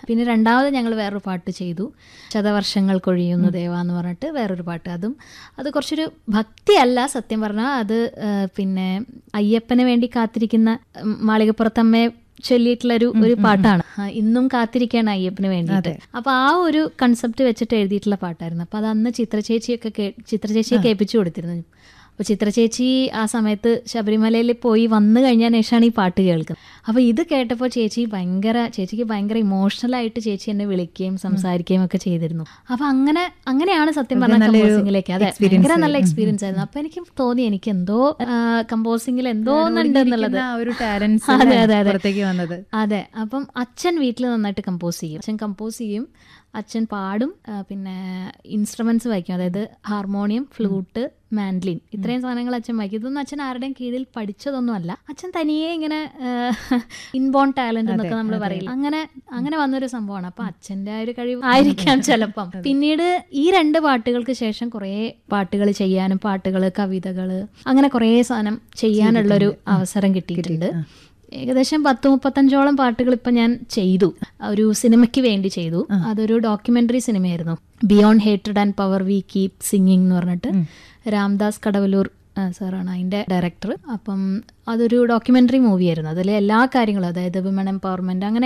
പിന്നെ രണ്ടാമത് ഞങ്ങൾ വേറൊരു പാട്ട് ചെയ്തു ശതവർഷങ്ങൾ കൊഴിയുന്നു ദേവ എന്ന് പറഞ്ഞിട്ട് വേറൊരു പാട്ട് അതും അത് കുറച്ചൊരു ഭക്തിയല്ല സത്യം പറഞ്ഞാൽ അത് ആ, പിന്നെ അയ്യപ്പന് വേണ്ടി കാത്തിരിക്കുന്ന ഉം, മാളികപ്പുറത്തമ്മയെ ചൊല്ലിയിട്ടുള്ളൊരു ഒരു പാട്ടാണ് ആ, ഇന്നും കാത്തിരിക്കുകയാണ് അയ്യപ്പന് വേണ്ടിയിട്ട് അപ്പൊ ആ ഒരു കൺസെപ്റ്റ് വെച്ചിട്ട് എഴുതിയിട്ടുള്ള പാട്ടായിരുന്നു അപ്പൊ അത് അന്ന് ചിത്രചേച്ചിയൊക്കെ കേ ചിത്രചേച്ചിയെ കേൾപ്പിച്ചു കൊടുത്തിരുന്നു അപ്പോൾ ചിത്രചേച്ചി ആ സമയത്ത് ശബരിമലയിൽ പോയി വന്നു കഴിഞ്ഞതിന് ശേഷമാണ് ഈ പാട്ട് കേൾക്കുന്നത് അപ്പോൾ ഇത് കേട്ടപ്പോൾ ചേച്ചി ഭയങ്കര ചേച്ചിക്ക് ഭയങ്കര ഇമോഷണൽ ആയിട്ട് ചേച്ചി എന്നെ വിളിക്കുകയും സംസാരിക്കുകയും ഒക്കെ ചെയ്തിരുന്നു അപ്പോൾ അങ്ങനെ അങ്ങനെയാണ് സത്യം പറഞ്ഞ കമ്പോസിംഗിലേക്ക് അതെ ഭയങ്കര നല്ല എക്സ്പീരിയൻസ് ആയിരുന്നു അപ്പോൾ എനിക്ക് തോന്നി എനിക്ക് എന്തോ കമ്പോസിംഗിൽ എന്തോ ഒന്നുണ്ട് എന്നുള്ളത് ആ ഒരു ടാലൻസ് അതെ അതെ അതെ പുറത്തേക്ക് വന്നത് അതെ അപ്പം അച്ഛൻ വീട്ടിൽ നന്നായിട്ട് കമ്പോസ് ചെയ്യും അച്ഛൻ കമ്പോസ് ചെയ്യും അച്ഛൻ പാടും ആ, പിന്നെ ഇൻസ്ട്രുമെന്റ്സ് വായിക്കും അതായത് ഹാർമോണിയം ഫ്ലൂട്ട് മാൻഡ്ലിൻ ഇത്രയും സാധനങ്ങൾ അച്ഛൻ വായിക്കും ഇതൊന്നും അച്ഛൻ ആരുടെയും കീഴിൽ പഠിച്ചതൊന്നും അല്ല അച്ഛൻ തനിയെ ഇങ്ങനെ ഇൻബോൺ ടാലന്റ് എന്നൊക്കെ നമ്മൾ പറയില്ല അങ്ങനെ അങ്ങനെ വന്നൊരു സംഭവമാണ് അപ്പൊ അച്ഛന്റെ ആ ഒരു കഴിവ് ആയിരിക്കാം ചിലപ്പം പിന്നീട് ഈ രണ്ട് പാട്ടുകൾക്ക് ശേഷം കുറേ പാട്ടുകൾ ചെയ്യാനും പാട്ടുകൾ കവിതകൾ അങ്ങനെ കുറേ സാധനം ചെയ്യാനുള്ളൊരു അവസരം കിട്ടിയിട്ടുണ്ട് ഏകദേശം പത്ത് മുപ്പത്തഞ്ചോളം പാട്ടുകൾ ഇപ്പം ഞാൻ ചെയ്തു ഒരു സിനിമയ്ക്ക് വേണ്ടി ചെയ്തു അതൊരു ഡോക്യുമെന്ററി സിനിമയായിരുന്നു beyond hated and power we keep singing എന്ന് പറഞ്ഞിട്ട് രാംദാസ് കടവലൂർ ആ, സാറാണ് അതിൻ്റെ ഡയറക്ടർ അപ്പം അതൊരു ഡോക്യുമെന്ററി മൂവിയായിരുന്നു അതിലെ എല്ലാ കാര്യങ്ങളും അതായത് വിമൺ എംപവർമെന്റ് അങ്ങനെ